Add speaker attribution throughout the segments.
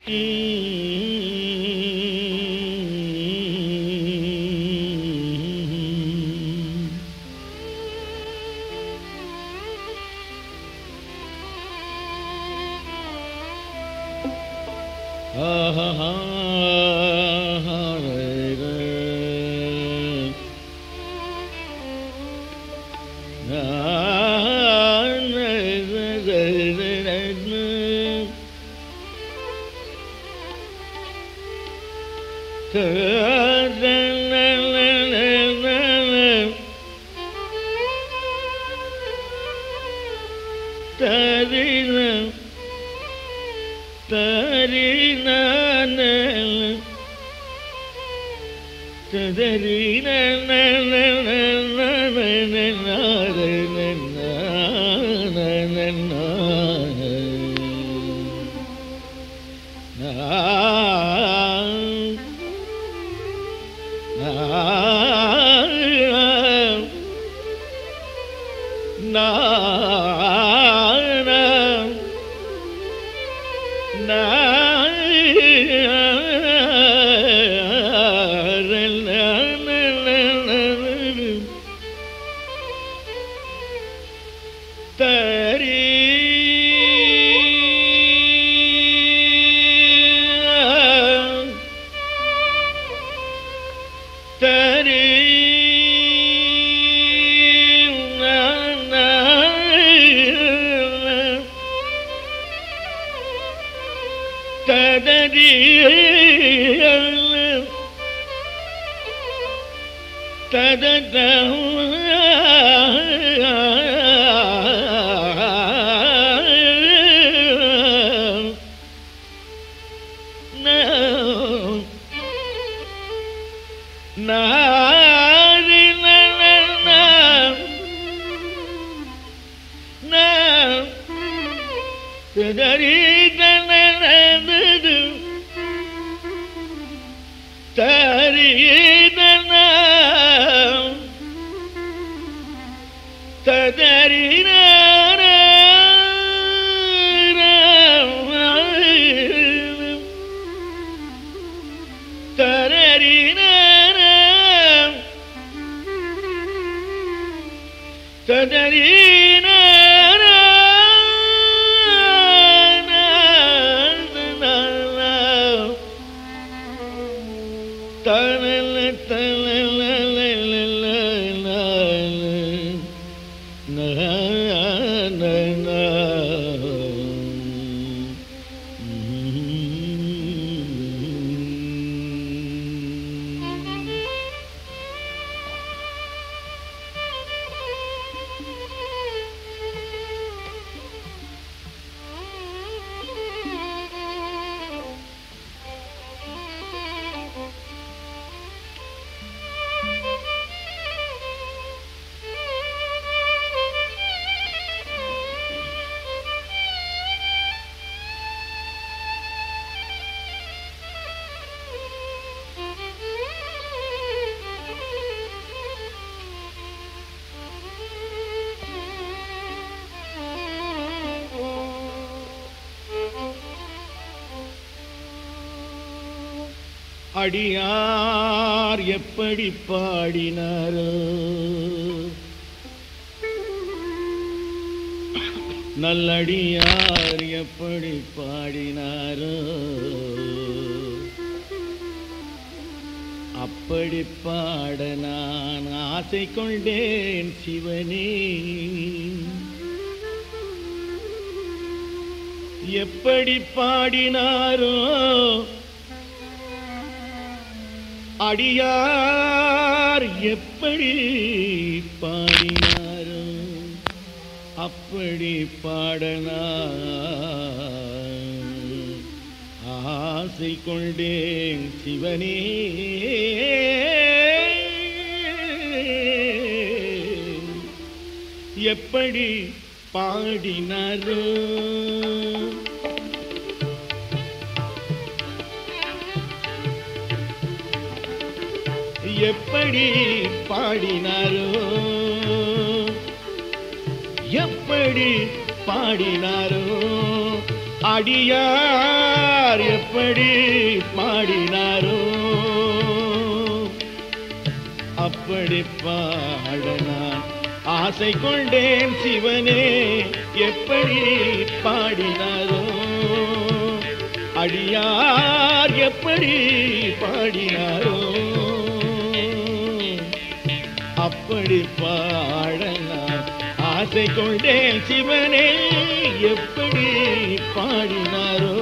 Speaker 1: அடியார் எப்படி பாடினாரோ நல்லடியார் எப்படி பாடினாரோ அப்படி பாட நான் ஆசை கொண்டேன் சிவனே எப்படி பாடினாரோ அடியார் எப்படி பாடினாரோ அப்படி பாடனா ஆசை கொண்டேன் சிவனே எப்படி பாடினாரோ எப்படி பாடினாரோ எப்படி பாடினாரோ அடியார் எப்படி பாடினாரோ அப்படி பாட நான் ஆசை கொண்டேன் சிவனே எப்படி பாடினாரோ அடியார் எப்படி பாடினாரோ அப்படி பாட நான் ஆசை கொண்டேன் சிவனே எப்படி பாடினாரோ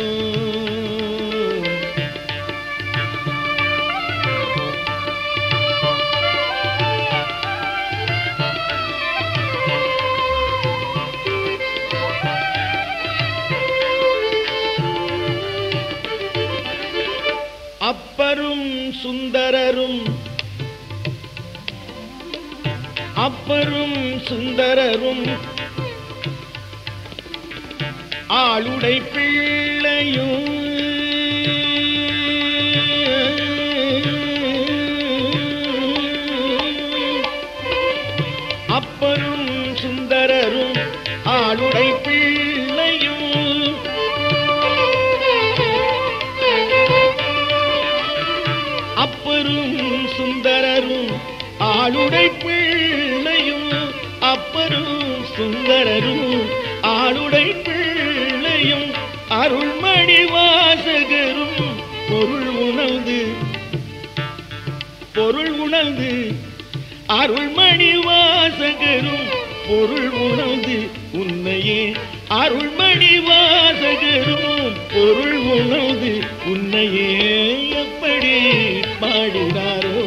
Speaker 1: அப்பரும் சுந்தரரும் அப்பரும் சுந்தரரும் ஆளுடை பிள்ளையும் அப்பரும் சுந்தரரும் ஆளுடை பிள்ளையும் அப்பரும் சுந்தரரும் ஆளுடை பிள்ளையும் அப்பரும் சுந்தரரும் ஆளுடை பிள்ளையும் அருள்மணி வாசகரும் பொருள் உணர்ந்து பொருள் உணர்ந்து அருள்மணி வாசகரும் பொருள் உணர்ந்து உன்னையே அருள்மணி வாசகரும் பொருள் உணர்ந்து உன்னையே எப்படி பாடினாரோ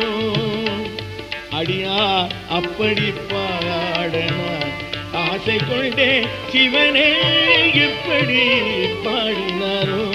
Speaker 1: அடியா அப்படி பாட நான் ஆசை கொண்டே சிவனே எப்படி பாடினாரோ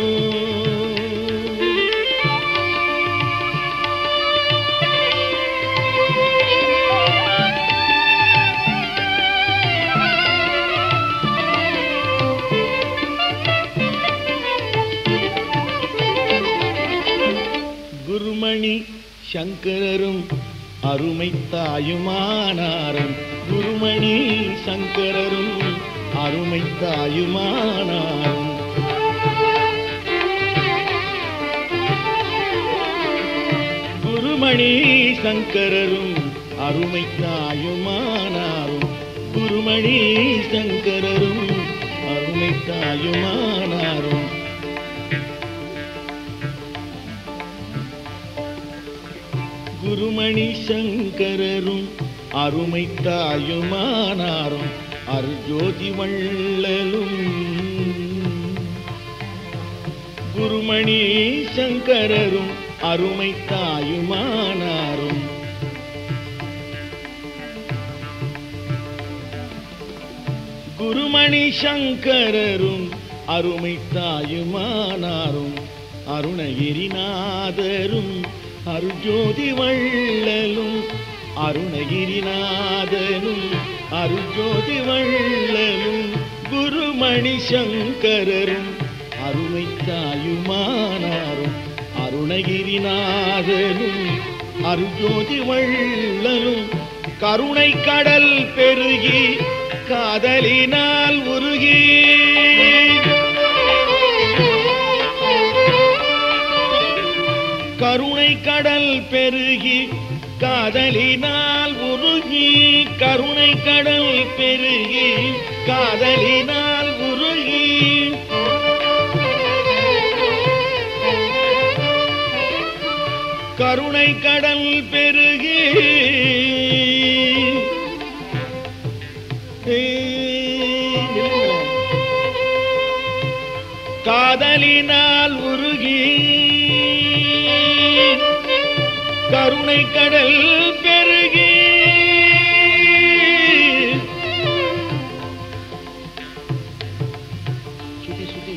Speaker 1: குருமணி சங்கரரும் அருமை தாயுமானாரம் குருமணி சங்கரரும் அருமை தாயுமானாரம் குருமணி சங்கரரும் அருமை தாயுமானாரும் குருமணி சங்கரரும் அருமை தாயுமானாரும் குருமணி சங்கரரும் அருமை தாயுமானாரும் அருஜோதி வள்ளலும் குருமணி சங்கரரும் அருமை தாயுமானாரும் குருமணி சங்கரரும் அருமை தாயுமானாரும் அருணகிரிநாதரும் அருஜோதி வள்ளலும் அருணகிரிநாதனும் அருஜோதி வள்ளலும் குருமணி சங்கரரும் அருமை தாயுமானாரும் அருணகிரிநாதனும் அருஜோதி வள்ளலும் கருணை கடல் பெருகி காதலினால் உருகி கருணை கடல் பெருகி காதலினால் உருகி கருணை கடல் பெருகி காதலினால் உருகி கருணை கடல் பெருகி ஏய், நில்லுங்களேன். காதலினால் உருகி கருணை கடல் பெருகி சுத்தி சுத்தி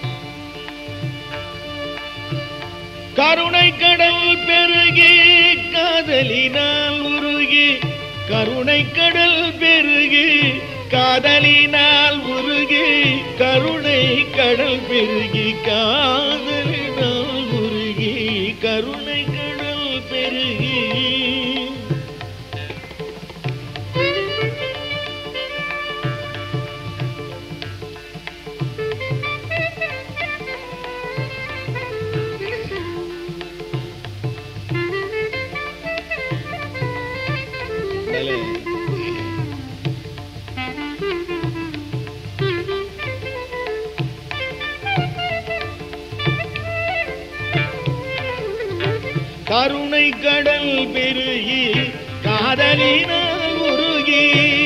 Speaker 1: கருணை கடல் பெருகி காதலினால் உருகி கருணை கடல் பெருகி காதலினால் உருகி கருணை கடல் பெருகி காதலினால் உருகி கருணை கடல் பெருகி கருணை கடல் பெருகி காதலினால் உருகி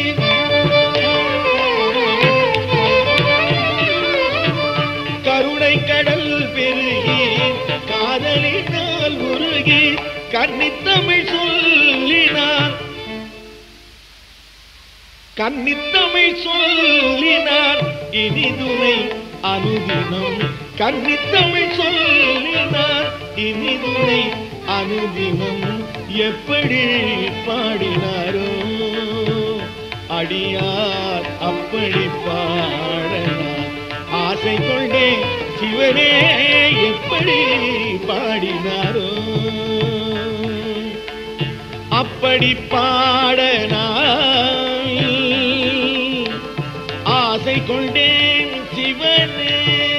Speaker 1: கருணை கடல் பெருகி காதலினால் உருகி கன்னித்தமிழ் சொல்லினான் கன்னித்தமிழ் சொல்லினான் இனிதுனை அனுதினம் கன்னித்தமிழ் சொல்லினான் இனிதுனை அனுதினம் எப்படி பாடினாரோ அடியார் அப்படி பாடனார் ஆசை கொண்டே சிவனே எப்படி பாடினாரோ அப்படி பாடனாய் ஆசை கொண்டேன் சிவனே